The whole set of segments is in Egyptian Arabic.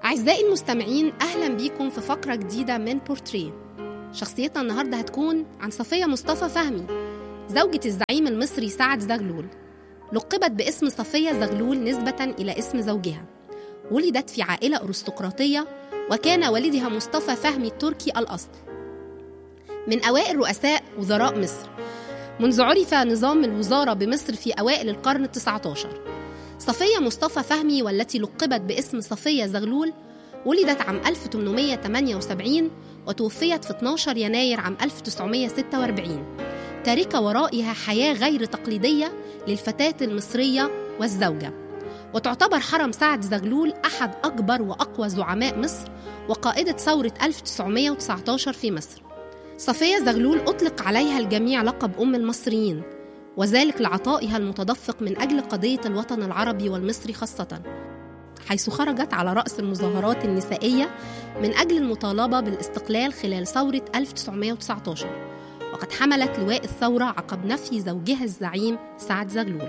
أعزائي المستمعين أهلا بيكم في فقرة جديدة من بورتريه شخصيتنا النهاردة هتكون عن صفية مصطفى فهمي زوجة الزعيم المصري سعد زغلول لقبت باسم صفية زغلول نسبة إلى اسم زوجها ولدت في عائلة أرستقراطية وكان والدها مصطفى فهمي التركي الأصل من أوائل رؤساء وزراء مصر منذ عرف نظام الوزارة بمصر في أوائل القرن التسعة عشر صفية مصطفى فهمي والتي لقبت باسم صفية زغلول ولدت عام 1878 وتوفيت في 12 يناير عام 1946 تاركة ورائها حياة غير تقليدية للفتاة المصرية والزوجة وتعتبر حرم سعد زغلول أحد أكبر وأقوى زعماء مصر وقائدة ثورة 1919 في مصر صفية زغلول أطلق عليها الجميع لقب أم المصريين وذلك لعطائها المتدفق من أجل قضية الوطن العربي والمصري خاصة حيث خرجت على رأس المظاهرات النسائية من أجل المطالبة بالاستقلال خلال ثورة 1919 وقد حملت لواء الثورة عقب نفي زوجها الزعيم سعد زغلول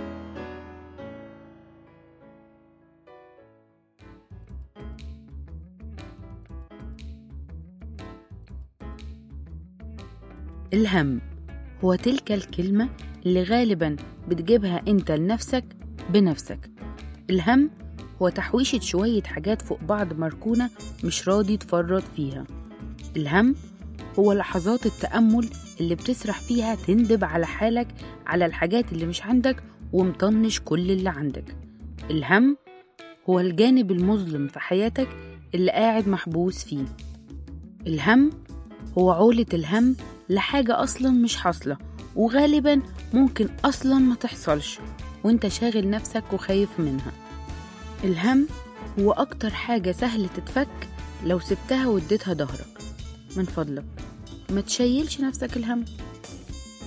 الهم هو تلك الكلمة اللي غالبا بتجيبها انت لنفسك بنفسك الهم هو تحويشة شوية حاجات فوق بعض مركونة مش راضي تفرط فيها الهم هو لحظات التأمل اللي بتسرح فيها تندب على حالك على الحاجات اللي مش عندك ومطنش كل اللي عندك الهم هو الجانب المظلم في حياتك اللي قاعد محبوس فيه الهم هو عولة الهم لحاجة أصلا مش حاصلة وغالبا ممكن أصلا ما تحصلش وانت شاغل نفسك وخايف منها الهم هو أكتر حاجة سهل تتفك لو سبتها واديتها ظهرك من فضلك ما تشيلش نفسك الهم